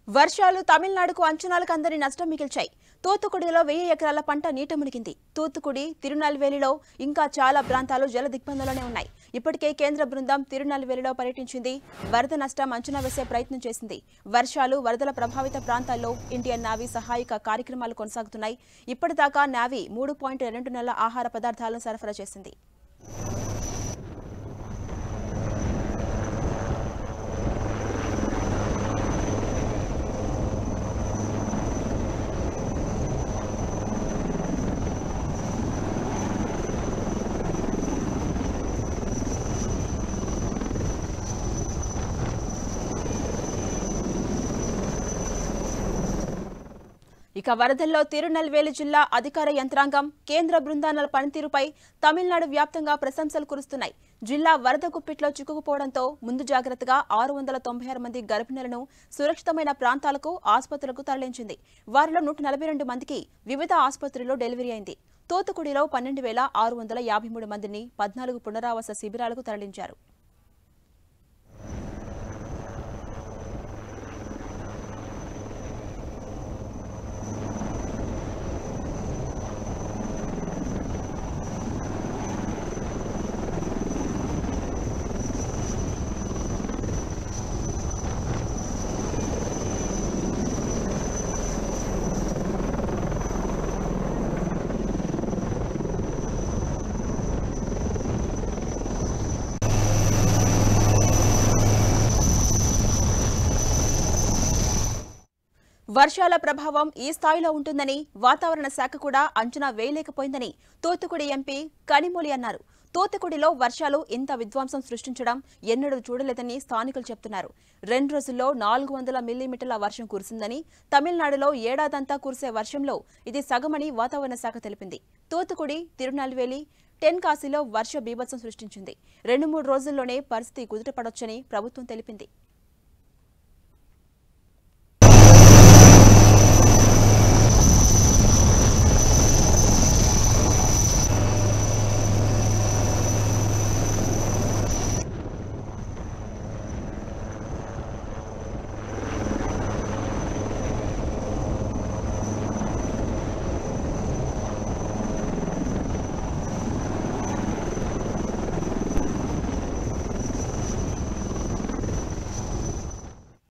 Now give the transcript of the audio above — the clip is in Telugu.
వర్షాలు తమిళనాడుకు అంచనాలకు అందని నష్టం మిగిల్చాయి తూత్తుకుడిలో వెయ్యి ఎకరాల పంట నీట మునిగింది తూత్తుకుడి తిరునల్వేలిలో ఇంకా చాలా ప్రాంతాలు జల దిగ్బంధంలోనే ఉన్నాయి ఇప్పటికే కేంద్ర బృందం తిరునల్వేలిలో పర్యటించింది వరద నష్టం అంచనా వేసే ప్రయత్నం చేసింది వర్షాలు వరదల ప్రభావిత ప్రాంతాల్లో ఇండియన్ నావీ సహాయక కార్యక్రమాలు కొనసాగుతున్నాయి ఇప్పటిదాకా నావీ మూడు పాయింట్ రెండు నెలల ఆహార పదార్థాలను సరఫరా చేసింది ఇక వరదల్లో తిరునల్వేలి జిల్లా అధికార యంత్రాంగం కేంద్ర బృందాల పనితీరుపై తమిళనాడు వ్యాప్తంగా ప్రశంసలు కురుస్తున్నాయి జిల్లా వరద గుప్పిట్లో చిక్కుకుపోవడంతో ముందు జాగ్రత్తగా ఆరు వందల తొంభై ఆరు మంది గర్భిణులను సురక్షితమైన ప్రాంతాలకు ఆసుపత్రులకు తరలించింది వారిలో నూట నలభై రెండు మందికి వివిధ ఆసుపత్రుల్లో డెలివరీ అయింది తూతుకుడిలో పన్నెండు వేల ఆరు వందల యాభై మూడు మందిని పద్నాలుగు పునరావాస శిబిరాలకు తరలించారు వర్షాల ప్రభావం ఈ స్థాయిలో ఉంటుందని వాతావరణ శాఖ కూడా అంచనా వేయలేకపోయిందని తూత్తుకుడి ఎంపీ కనిమూలి అన్నారు తూత్తుకుడిలో వర్షాలు ఇంత విధ్వంసం సృష్టించడం ఎన్నడూ చూడలేదని స్థానికులు చెప్తున్నారు రెండు రోజుల్లో నాలుగు వందల మిల్లీమీటర్ల వర్షం కురిసిందని తమిళనాడులో ఏడాదంతా కురిసే వర్షంలో ఇది సగమని వాతావరణ శాఖ తెలిపింది తూత్తుకుడి తిరునల్వేలి టెన్కాశీలో వర్ష బీభత్సం సృష్టించింది రెండు మూడు రోజుల్లోనే పరిస్థితి కుదుటపడొచ్చని ప్రభుత్వం తెలిపింది